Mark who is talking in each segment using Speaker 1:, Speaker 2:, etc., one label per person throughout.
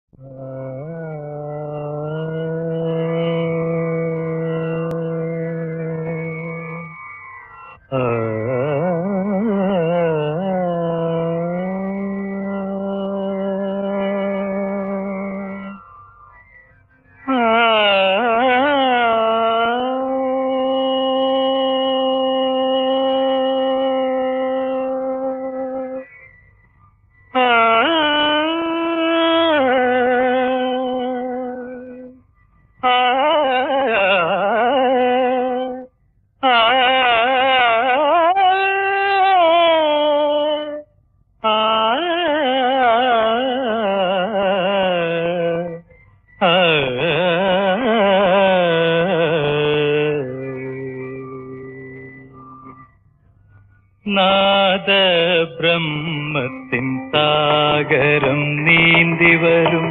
Speaker 1: നാദ ബ്രഹ്മത്തിൻ സാഗരം നീന്തി വരും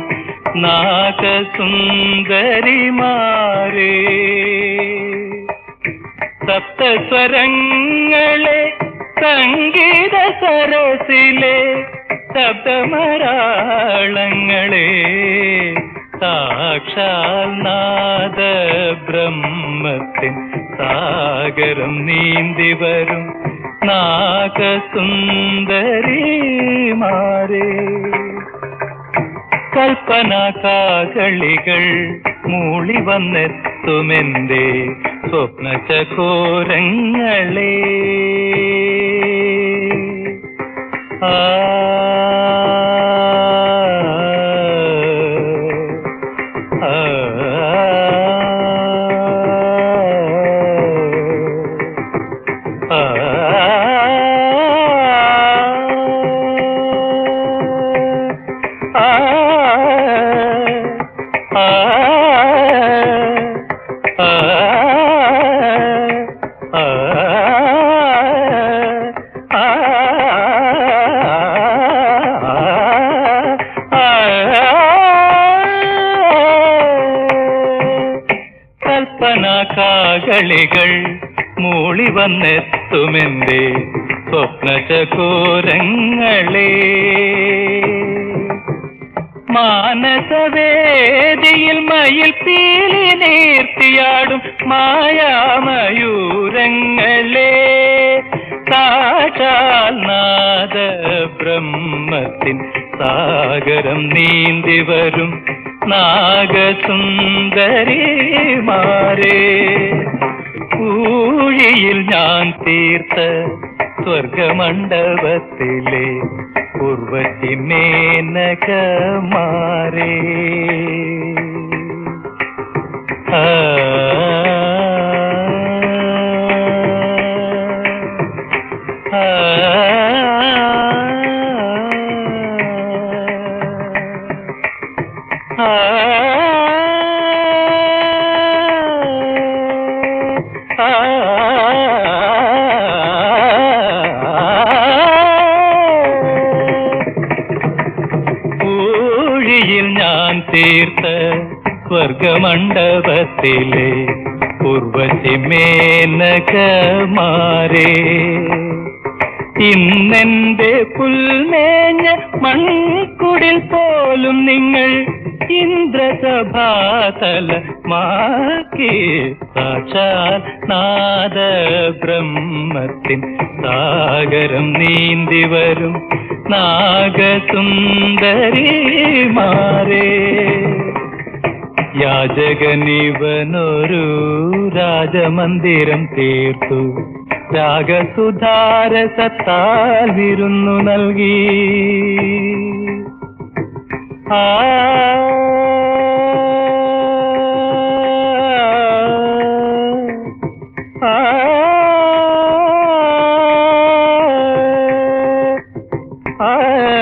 Speaker 1: നാഗസുന്ദരിമാരേ സപ്തസ്വരങ്ങളെ സംഗീത സരസിലെ ശബ്ദമരാളങ്ങളെ സാക്ഷാൽ നാദ ബ്രഹ്മത്തിൻ സാഗരം നീന്തി വരും നാഗസുന്ദരിമാരേ കൽപ്പന കാകളികൾ മൂളി വന്നെത്തുമെന്റെ സ്വപ്ന ചകോരങ്ങളെ ആ ആ, ആ, ആ, ആ, ആ, കൽപ്പന കാകളികൾ മൂളി വന്നെത്തുമെന്റെ സ്വപ്ന ചകോരങ്ങളെ മാനസവേദിയിൽ മയിൽ പീലി നീർത്തിയാടും മായാമയൂരങ്ങളെ സാക്ഷാൽ നാദ ബ്രഹ്മത്തിൻ സാഗരം നീന്തി വരും നാഗസുന്ദരിമാരേ ഊഴിയിൽ ഞാൻ തീർത്ത സ്വർഗമണ്ഡപത്തിലെ ഉർവശി മേനകമാരേ ആ ആ ഊഴിയിൽ ഞാൻ തീർത്ത സ്വർഗമണ്ഡപത്തിലെ ഉർവശി മേനകമാരേ ഇന്നെന്റെ പുൽമേഞ്ഞ മൺകുടിൽ പോലും നിങ്ങൾ ഇന്ദ്രസഭാതല മാക്കി സാക്ഷാൽ നാദ ബ്രഹ്മത്തിൻ സാഗരം നീന്തി വരും നാഗസുന്ദരിമാരേ യാചകനിവനൊരു രാജമന്ദിരം തീർത്തു രാഗസുധാരസത്താൽ വിരുന്നു നൽകി ആ ആ ആ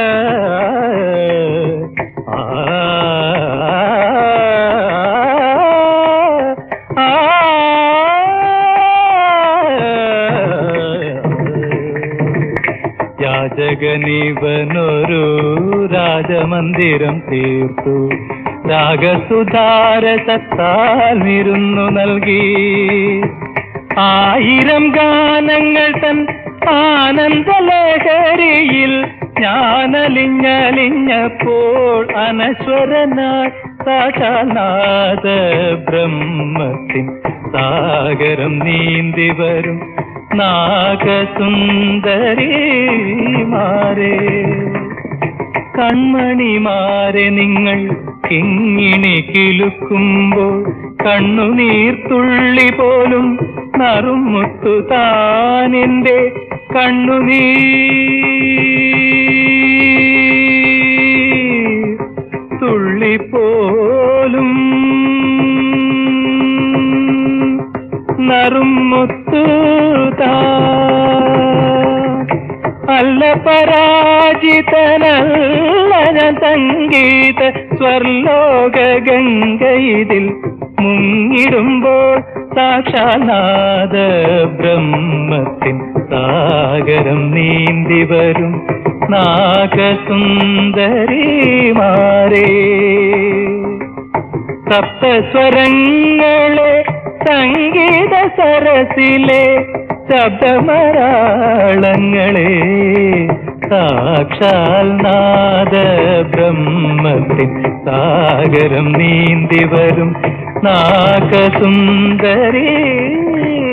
Speaker 1: യാചകനിവനൊരു രാജമന്ദിരം തീർത്തു രാഗസുധാരസത്താൽ വിരുന്നു നൽകി ആയിരം ഗാനങ്ങൾ തൻ ആനന്ദലഹരിയിൽ ഞാനലിഞ്ഞലിഞ്ഞപ്പോൾ അനശ്വരനായി സാക്ഷാനാഥ ബ്രഹ്മത്തിൻ സാഗരം നീന്തി വരും നാഗസുന്ദരിമാരെ കൺമണിമാരെ നിങ്ങൾ കിങ്ങിണി കിലുക്കുമ്പോൾ കണ്ണുനീർത്തുള്ളി പോലും നറുമുത്തു താനിന്റെ കണ്ണുനീർ തുള്ളി പോലും നറുമുത്തു അല്ല പരാജിതനല്ല ഞാൻ സംഗീത സ്വർലോക ഗംഗ ഇതിൽ മുങ്ങിടുമ്പോൾ സാക്ഷാനാഥ ബ്രഹ്മത്തിൻ സാഗരം നീന്തി വരും നാഗസുന്ദരിമാരേ സപ്തസ്വരങ്ങളെ സംഗീത സരസിലെ ശബ്ദമരാളങ്ങളെ സാക്ഷാൽ നാദ ബ്രഹ്മത്തിൻ സാഗരം നീന്തി വരും നാഗസുന്ദരി